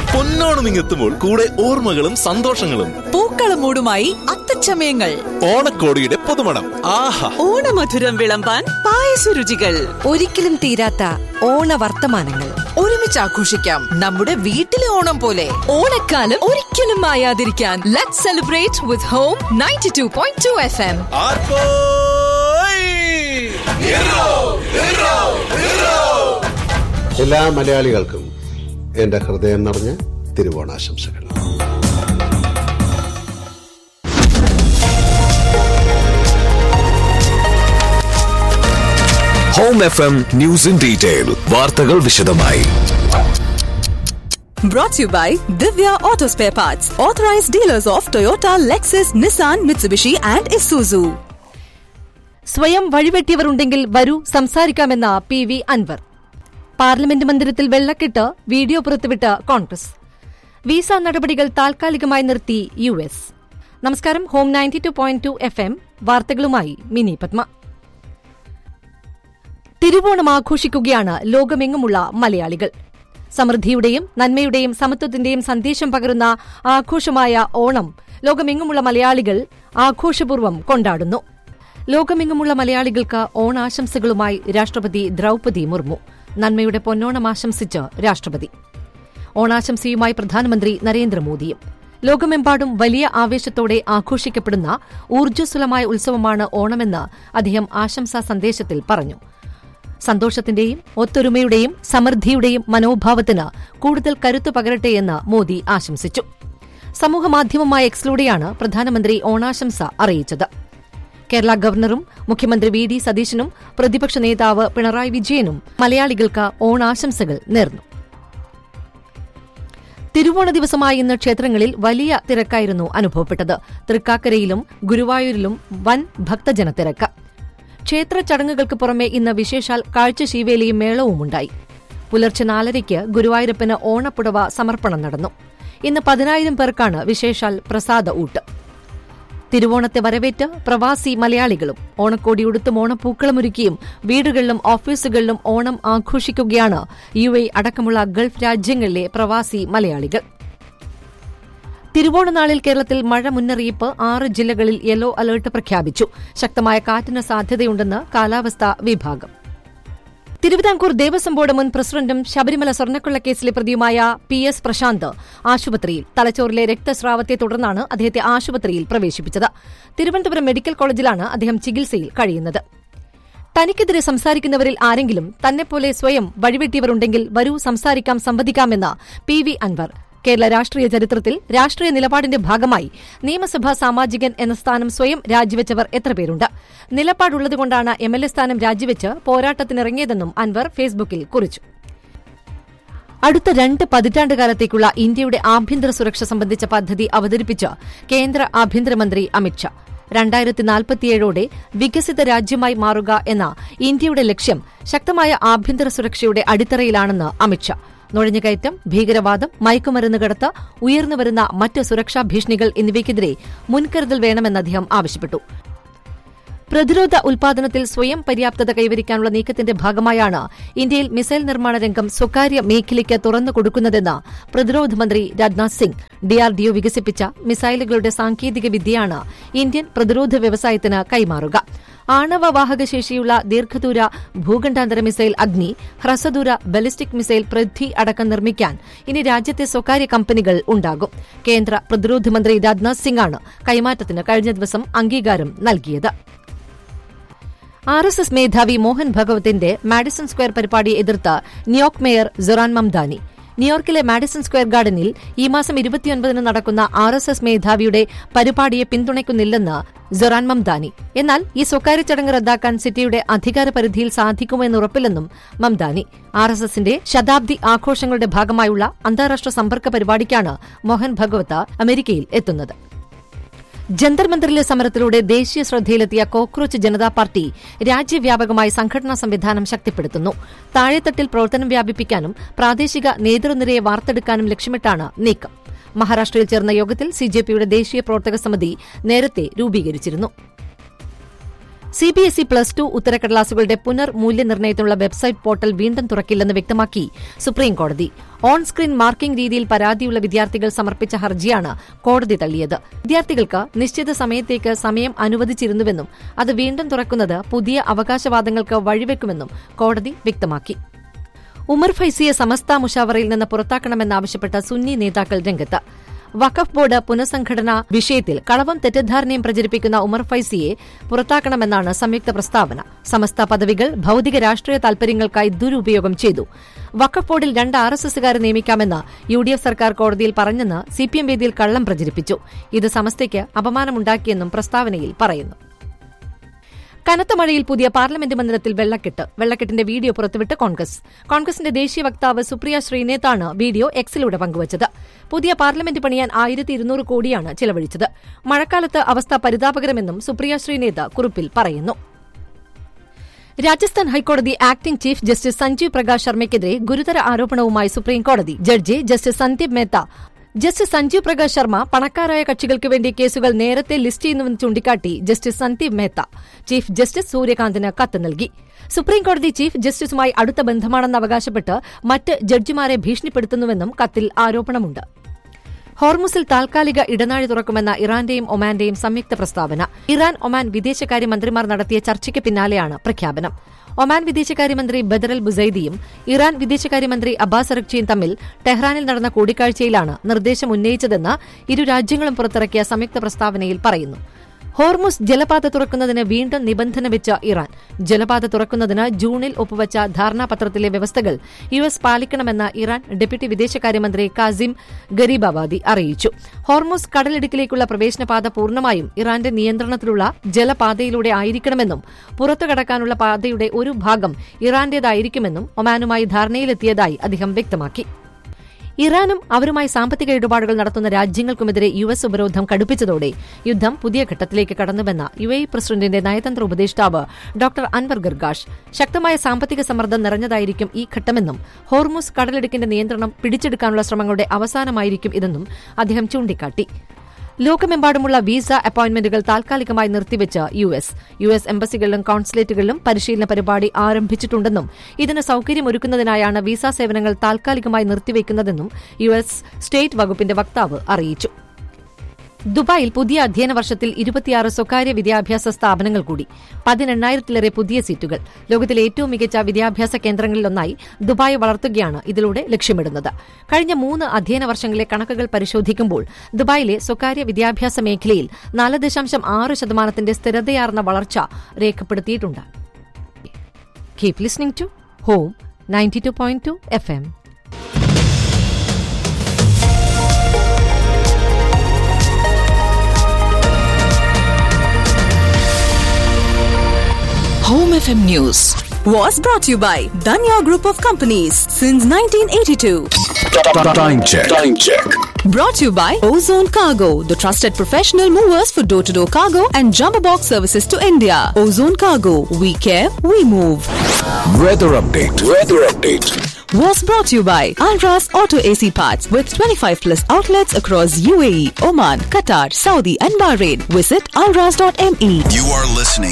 പൊന്നോണം ഇങ്ങെത്തുമ്പോൾ കൂടെ ഓർമ്മകളും സന്തോഷങ്ങളും പൂക്കളമൂടുമായി അത്തച്ചമയങ്ങൾ ഓണക്കോടിയുടെ പുതുമണം ആഹാ ഓണമധുരം വിളമ്പാൻ പായസരുചികൾ ഒരിക്കലും തീരാത്ത ഓണവർത്തമാനങ്ങൾ ഒരുമിച്ച് ആഘോഷിക്കാം നമ്മുടെ വീട്ടിലെ ഓണം പോലെ ഓണക്കാലം ഒരിക്കലും മായാതിരിക്കാൻ let celebrate with home ninety two point two F M എല്ലാ മലയാളികൾക്കും എന്റെ ഹൃദയം നിറഞ്ഞ തിരുവോണാശംസകൾ home F M news in detail വാർത്തകൾ വിശദമായി Brought to you by Divya Auto Spare Parts, authorized dealers of Toyota, Lexus, Nissan, Mitsubishi, and Isuzu. സ്വയം വഴിവെട്ടിയവരുണ്ടെങ്കിൽ വരൂ സംസാരിക്കാമെന്ന പി വി അൻവർ പാർലമെന്റ് മന്ദിരത്തിൽ വെള്ളക്കെട്ട് വീഡിയോ പുറത്തുവിട്ട് കോൺഗ്രസ് വിസ നടപടികൾ താൽക്കാലികമായി നിർത്തി യു എസ് നമസ്കാരം home ninety two point two F M വാർത്തകളുമായി മിനി പത്മ തിരുവോണം ആഘോഷിക്കുകയാണ് ലോകമെങ്ങുമുള്ള മലയാളികൾ സമൃദ്ധിയുടെയും നന്മയുടെയും സമത്വത്തിന്റെയും സന്ദേശം പകരുന്ന ആഘോഷമായ ഓണം ലോകമെങ്ങുമുള്ള മലയാളികൾ ആഘോഷപൂർവ്വം കൊണ്ടാടുന്നു ലോകമെങ്ങുമുള്ള മലയാളികൾക്ക് ഓണാശംസകളുമായി രാഷ്ട്രപതി ദ്രൌപതി മുർമു നന്മയുടെ പൊന്നോണം ആശംസിച്ച് രാഷ്ട്രപതി ഓണാശംസയുമായി പ്രധാനമന്ത്രി നരേന്ദ്രമോദിയും ലോകമെമ്പാടും വലിയ ആവേശത്തോടെ ആഘോഷിക്കപ്പെടുന്ന ഊർജ്ജസ്വലമായ ഉത്സവമാണ് ഓണമെന്ന് അദ്ദേഹം ആശംസാ സന്ദേശത്തിൽ പറഞ്ഞു സന്തോഷത്തിന്റെയും ഒത്തൊരുമയുടെയും സമൃദ്ധിയുടെയും മനോഭാവത്തിന് കൂടുതൽ കരുത്തു പകരട്ടെയെന്ന് മോദി ആശംസിച്ചു സമൂഹമാധ്യമമായ എക്സിലൂടെയാണ് പ്രധാനമന്ത്രി ഓണാശംസ അറിയിച്ചത് കേരള ഗവർണറും മുഖ്യമന്ത്രി വി ഡി സതീശനും പ്രതിപക്ഷ നേതാവ് പിണറായി വിജയനും മലയാളികൾക്ക് ഓണാശംസകൾ നേർന്നു തിരുവോണ ദിവസമായ ഇന്ന് ക്ഷേത്രങ്ങളിൽ വലിയ തിരക്കായിരുന്നു അനുഭവപ്പെട്ടത് തൃക്കാക്കരയിലും ഗുരുവായൂരിലും വൻ ഭക്തജനത്തിരക്ക് ക്ഷേത്ര ചടങ്ങുകൾക്ക് പുറമെ ഇന്ന് വിശേഷാൽ കാഴ്ചശീവേലിയും മേളവുമുണ്ടായി പുലർച്ചെ നാലരയ്ക്ക് ഗുരുവായൂരപ്പന് ഓണപ്പുടവ സമർപ്പണം നടന്നു ഇന്ന് പതിനായിരം പേർക്കാണ് വിശേഷാൽ പ്രസാദ ഊട്ട് തിരുവോണത്തെ വരവേറ്റ് പ്രവാസി മലയാളികളും ഓണക്കോടി ഉടുത്തും ഓണപ്പൂക്കളമൊരുക്കിയും വീടുകളിലും ഓഫീസുകളിലും ഓണം ആഘോഷിക്കുകയാണ് യു എ അടക്കമുള്ള ഗൾഫ് രാജ്യങ്ങളിലെ പ്രവാസി മലയാളികൾ തിരുവോണനാളിൽ കേരളത്തിൽ മഴ മുന്നറിയിപ്പ് ആറ് ജില്ലകളിൽ യെല്ലോ അലർട്ട് പ്രഖ്യാപിച്ചു ശക്തമായ കാറ്റിന് സാധ്യതയുണ്ടെന്ന് കാലാവസ്ഥാ വിഭാഗം തിരുവിതാംകൂർ ദേവസ്വം ബോർഡ് മുൻ പ്രസിഡന്റും ശബരിമല സ്വർണ്ണക്കൊള്ളക്കേസിലെ പ്രതിയുമായ പി എസ് പ്രശാന്ത് ആശുപത്രിയിൽ തലച്ചോറിലെ രക്തസ്രാവത്തെ തുടർന്നാണ് അദ്ദേഹത്തെ ആശുപത്രിയിൽ പ്രവേശിപ്പിച്ചത് തിരുവനന്തപുരം മെഡിക്കൽ കോളേജിലാണ് അദ്ദേഹം ചികിത്സയിൽ കഴിയുന്നത് തനിക്കെതിരെ സംസാരിക്കുന്നവരിൽ ആരെങ്കിലും തന്നെപ്പോലെ സ്വയം വഴിവെട്ടിയവരുണ്ടെങ്കിൽ വരൂ സംസാരിക്കാം സംവദിക്കാമെന്ന് പി വി അൻവർ കേരള രാഷ്ട്രീയ ചരിത്രത്തിൽ രാഷ്ട്രീയ നിലപാടിന്റെ ഭാഗമായി നിയമസഭാ സാമാജികൻ എന്ന സ്ഥാനം സ്വയം രാജിവെച്ചവർ എത്ര പേരുണ്ട് നിലപാടുള്ളതുകൊണ്ടാണ് എം എൽ എ സ്ഥാനം രാജിവെച്ച് പോരാട്ടത്തിനിറങ്ങിയതെന്നും അൻവർ ഫേസ്ബുക്കിൽ കുറിച്ചു അടുത്ത രണ്ട് പതിറ്റാണ്ടുകാലത്തേക്കുള്ള ഇന്ത്യയുടെ ആഭ്യന്തര സുരക്ഷ സംബന്ധിച്ച പദ്ധതി അവതരിപ്പിച്ച് കേന്ദ്ര ആഭ്യന്തരമന്ത്രി അമിത്ഷാ രണ്ടായിരത്തി നാൽപ്പത്തിയേഴോടെ വികസിത രാജ്യമായി മാറുക എന്ന ഇന്ത്യയുടെ ലക്ഷ്യം ശക്തമായ ആഭ്യന്തര സുരക്ഷയുടെ അടിത്തറയിലാണെന്ന് അമിത്ഷാ നുഴഞ്ഞുകയറ്റം ഭീകരവാദം മയക്കുമരുന്ന് കടത്ത് ഉയർന്നുവരുന്ന മറ്റ് സുരക്ഷാ ഭീഷണികൾ എന്നിവയ്ക്കെതിരെ മുൻകരുതൽ വേണമെന്ന് അദ്ദേഹം ആവശ്യപ്പെട്ടു പ്രതിരോധ ഉൽപാദനത്തിൽ സ്വയം പര്യാപ്തത കൈവരിക്കാനുള്ള നീക്കത്തിന്റെ ഭാഗമായാണ് ഇന്ത്യയിൽ മിസൈൽ നിർമ്മാണ രംഗം സ്വകാര്യ മേഖലയ്ക്ക് തുറന്നു കൊടുക്കുന്നതെന്ന് പ്രതിരോധ മന്ത്രി രാജ്നാഥ് സിംഗ് ഡിആർഡിഒ വികസിപ്പിച്ച മിസൈലുകളുടെ സാങ്കേതിക വിദ്യയാണ് ഇന്ത്യൻ പ്രതിരോധ വ്യവസായത്തിന് കൈമാറുക ആണവ വാഹകശേഷിയുള്ള ദീർഘദൂര ഭൂഖണ്ഡാന്തര മിസൈൽ അഗ്നി ഹ്രസ്വദൂര ബലിസ്റ്റിക് മിസൈൽ പൃഥ്വി അടക്കം നിർമ്മിക്കാൻ ഇനി രാജ്യത്തെ സ്വകാര്യ കമ്പനികൾ ഉണ്ടാകും കേന്ദ്ര പ്രതിരോധ മന്ത്രി രാജ്നാഥ് സിംഗാണ് കൈമാറ്റത്തിന് കഴിഞ്ഞ ദിവസം അംഗീകാരം നൽകിയത് ആർ എസ് എസ് മേധാവി മോഹൻ ഭഗവത്തിന്റെ മാഡിസൺ സ്ക്വയർ പരിപാടിയെ എതിർത്ത് ന്യൂയോർക്ക് മേയർ സൊറാൻ മംദാനി ന്യൂയോർക്കിലെ മാഡിസൺ സ്ക്വയർ ഗാർഡനിൽ ഈ മാസം ഇരുപത്തിയൊൻപതിന് നടക്കുന്ന ആർ എസ് എസ് മേധാവിയുടെ പരിപാടിയെ പിന്തുണയ്ക്കുന്നില്ലെന്ന് സൊറാൻ മംദാനി എന്നാൽ ഈ സ്വകാര്യ ചടങ്ങ് റദ്ദാക്കാൻ സിറ്റിയുടെ അധികാര പരിധിയിൽ സാധിക്കുമെന്ന് ഉറപ്പില്ലെന്നും മംദാനി ആർ എസ് എസിന്റെ ശതാബ്ദി ആഘോഷങ്ങളുടെ ഭാഗമായുള്ള അന്താരാഷ്ട്ര സമ്പർക്ക പരിപാടിക്കാണ് മോഹൻ ഭഗവത്ത് അമേരിക്കയിൽ എത്തുന്നത് ജന്തർ മന്ദിറിലെ സമരത്തിലൂടെ ദേശീയ ശ്രദ്ധയിലെത്തിയ കോക്രോച്ച് ജനതാ പാർട്ടി രാജ്യവ്യാപകമായി സംഘടനാ സംവിധാനം ശക്തിപ്പെടുത്തുന്നു താഴെത്തട്ടിൽ പ്രവർത്തനം വ്യാപിപ്പിക്കാനും പ്രാദേശിക നേതൃനിരയെ വാർത്തെടുക്കാനും ലക്ഷ്യമിട്ടാണ് നീക്കം മഹാരാഷ്ട്രയിൽ ചേർന്ന യോഗത്തിൽ സിജെപിയുടെ ദേശീയ പ്രവർത്തക സമിതി നേരത്തെ രൂപീകരിച്ചിരുന്നു C B S E plus two ഉത്തരക്കടലാസുകളുടെ പുനർ മൂല്യനിർണ്ണയത്തിനുള്ള വെബ്സൈറ്റ് പോർട്ടൽ വീണ്ടും തുറക്കില്ലെന്ന് വ്യക്തമാക്കി സുപ്രീംകോടതി ഓൺ സ്ക്രീൻ മാർക്കിംഗ് രീതിയിൽ പരാതിയുള്ള വിദ്യാർത്ഥികൾ സമർപ്പിച്ച ഹർജിയാണ് കോടതി തള്ളിയത് വിദ്യാർത്ഥികൾക്ക് നിശ്ചിത സമയത്തേക്ക് സമയം അനുവദിച്ചിരുന്നുവെന്നും അത് വീണ്ടും തുറക്കുന്നത് പുതിയ അവകാശവാദങ്ങൾക്ക് വഴിവെക്കുമെന്നും കോടതി വ്യക്തമാക്കി ഉമർ ഫൈസിയെ സമസ്ത മുഷാവറയിൽ നിന്ന് പുറത്താക്കണമെന്നാവശ്യപ്പെട്ട സുന്നി നേതാക്കൾ രംഗത്ത് വഖഫ് ബോർഡ് പുനഃസംഘടനാ വിഷയത്തിൽ കളവും തെറ്റിദ്ധാരണയും പ്രചരിപ്പിക്കുന്ന ഉമർ ഫൈസിയെ പുറത്താക്കണമെന്നാണ് സംയുക്ത പ്രസ്താവന സമസ്ത പദവികൾ ഭൌതിക രാഷ്ട്രീയ താൽപര്യങ്ങൾക്കായി ദുരുപയോഗം ചെയ്തു വഖഫ് ബോർഡിൽ രണ്ട് ആർ എസ് എസുകാരെ നിയമിക്കാമെന്ന് യു ഡി എഫ് സർക്കാർ കോടതിയിൽ പറഞ്ഞെന്ന് സിപിഎം വേദിയിൽ കള്ളം പ്രചരിപ്പിച്ചു ഇത് സമസ്തയ്ക്ക് അപമാനമുണ്ടാക്കിയെന്നും പ്രസ്താവനയിൽ പറയുന്നു കനത്ത മഴയിൽ പുതിയ പാർലമെന്റ് മന്ദിരത്തിൽ വെള്ളക്കെട്ട് വെള്ളക്കെട്ടിന്റെ വീഡിയോ പുറത്തുവിട്ട് കോൺഗ്രസ് കോൺഗ്രസിന്റെ ദേശീയ വക്താവ് സുപ്രിയ ശ്രീനേത്താണ് വീഡിയോ എക്സിലൂടെ പങ്കുവച്ചത് പുതിയ പാർലമെന്റ് പണിയാൻ ആയിരത്തി ഇരുന്നൂറ് കോടിയാണ് ചെലവഴിച്ചത് മഴക്കാലത്ത് അവസ്ഥ പരിതാപകരമെന്നും സുപ്രിയ ശ്രീനേത കുറിപ്പിൽ പറയുന്നു രാജസ്ഥാൻ ഹൈക്കോടതി acting chief justice Sanjeev Prakash ശർമ്മയ്ക്കെതിരെ ഗുരുതര ആരോപണവുമായി സുപ്രീംകോടതി ജഡ്ജി ജസ്റ്റിസ് സന്ദീപ് മേത്ത ജസ്റ്റിസ് സഞ്ജീവ് പ്രകാശ് ശർമ്മ പണക്കാരായ കക്ഷികൾക്ക് വേണ്ടി കേസുകൾ നേരത്തെ ലിസ്റ്റ് ചെയ്യുന്നുവെന്ന് ചൂണ്ടിക്കാട്ടി justice Sandeep Mehta chief justice സൂര്യകാന്തിന് കത്ത് നൽകി സുപ്രീംകോടതി ചീഫ് ജസ്റ്റിസുമായി അടുത്ത ബന്ധമാണെന്ന് അവകാശപ്പെട്ട് മറ്റ് ജഡ്ജിമാരെ ഭീഷണിപ്പെടുത്തുന്നുവെന്നും കത്തിൽ ആരോപണമുണ്ട് ഹോർമുസിൽ താൽക്കാലിക ഇടനാഴി തുറക്കുമെന്ന ഇറാന്റെയും ഒമാന്റെയും സംയുക്ത പ്രസ്താവന ഇറാൻ ഒമാൻ വിദേശകാര്യമന്ത്രിമാർ നടത്തിയ ചർച്ചയ്ക്ക് പിന്നാലെയാണ് പ്രഖ്യാപനം ഒമാൻ വിദേശകാര്യമന്ത്രി ബദറൽ ബുസൈദിയും ഇറാൻ വിദേശകാര്യമന്ത്രി അബ്ബാസ് അറക്ചിയും തമ്മിൽ ടെഹ്റാനിൽ നടന്ന കൂടിക്കാഴ്ചയിലാണ് നിർദ്ദേശം ഉന്നയിച്ചതെന്ന് ഇരു രാജ്യങ്ങളും പുറത്തിറക്കിയ സംയുക്ത പ്രസ്താവനയിൽ പറയുന്നു ഹോർമുസ് ജലപാത തുറക്കുന്നതിന് വീണ്ടും നിബന്ധന വെച്ച ഇറാൻ ജലപാത തുറക്കുന്നതിന് ജൂണിൽ ഒപ്പുവച്ച ധാരണാപത്രത്തിലെ വ്യവസ്ഥകൾ യു എസ് പാലിക്കണമെന്ന് ഇറാൻ ഡെപ്യൂട്ടി വിദേശകാര്യമന്ത്രി കാസിം ഗരീബാബാദി അറിയിച്ചു ഹോർമുസ് കടലിടുക്കിലേക്കുള്ള പ്രവേശനപാത പൂർണ്ണമായും ഇറാന്റെ നിയന്ത്രണത്തിലുള്ള ജലപാതയിലൂടെ ആയിരിക്കണമെന്നും പുറത്തുകടക്കാനുള്ള പാതയുടെ ഒരു ഭാഗം ഇറാന്റേതായിരിക്കുമെന്നും ഒമാനുമായി ധാരണയിലെത്തിയതായി അദ്ദേഹം വ്യക്തമാക്കി ഇറാനും അവരുമായി സാമ്പത്തിക ഇടപാടുകൾ നടത്തുന്ന രാജ്യങ്ങൾക്കുമെതിരെ യു എസ് ഉപരോധം കടുപ്പിച്ചതോടെ യുദ്ധം പുതിയ ഘട്ടത്തിലേക്ക് കടന്നുവെന്ന യു എ പ്രസിഡന്റിന്റെ നയതന്ത്ര ഉപദേഷ്ടാവ് ഡോക്ടർ അൻവർ ഗർഗാഷ് ശക്തമായ സാമ്പത്തിക സമ്മർദ്ദം നിറഞ്ഞതായിരിക്കും ഈ ഘട്ടമെന്നും ഹോർമുസ് കടലിടുക്കിന്റെ നിയന്ത്രണം പിടിച്ചെടുക്കാനുള്ള ശ്രമങ്ങളുടെ അവസാനമായിരിക്കും ഇതെന്നും അദ്ദേഹം ചൂണ്ടിക്കാട്ടി ലോകമെമ്പാടുമുള്ള വിസ അപ്പോയിന്റ്മെന്റുകൾ താൽക്കാലികമായി നിർത്തിവെച്ച് യു എസ് യു എസ് എംബസികളിലും കോൺസുലേറ്റുകളിലും പരിശീലന പരിപാടി ആരംഭിച്ചിട്ടുണ്ടെന്നും ഇതിന് സൌകര്യമൊരുക്കുന്നതിനായാണ് വിസ സേവനങ്ങൾ താൽക്കാലികമായി നിർത്തിവെക്കുന്നതെന്നും യു എസ് സ്റ്റേറ്റ് വകുപ്പിന്റെ വക്താവ് അറിയിച്ചു ദുബായിൽ പുതിയ അധ്യയന വർഷത്തിൽ ഇരുപത്തിയാറ് സ്വകാര്യ വിദ്യാഭ്യാസ സ്ഥാപനങ്ങൾ കൂടി പതിനെണ്ണായിരത്തിലേറെ പുതിയ സീറ്റുകൾ ലോകത്തിലെ ഏറ്റവും മികച്ച വിദ്യാഭ്യാസ കേന്ദ്രങ്ങളിലൊന്നായി ദുബായ് വളർത്തുകയാണ് ഇതിലൂടെ ലക്ഷ്യമിടുന്നത് കഴിഞ്ഞ മൂന്ന് അധ്യയന വർഷങ്ങളിലെ കണക്കുകൾ പരിശോധിക്കുമ്പോൾ ദുബായിലെ സ്വകാര്യ വിദ്യാഭ്യാസ മേഖലയിൽ നാല് ദശാംശം ആറ് ശതമാനത്തിന്റെ സ്ഥിരതയാർന്ന വളർച്ച രേഖപ്പെടുത്തിയിട്ടുണ്ട് keep listening to home ninety two point two F M Home FM News. Was brought to you by Danya Group of Companies since 1982. Time check. Time check. Brought to you by Ozone Cargo, the trusted professional movers for door to door cargo and jumbo box services to India. Ozone Cargo, we care, we move. Weather update. Weather update. Was brought to you by Alras Auto AC Parts with 25 plus outlets across UAE, Oman, Qatar, Saudi, and Bahrain. Visit alras.me. You are listening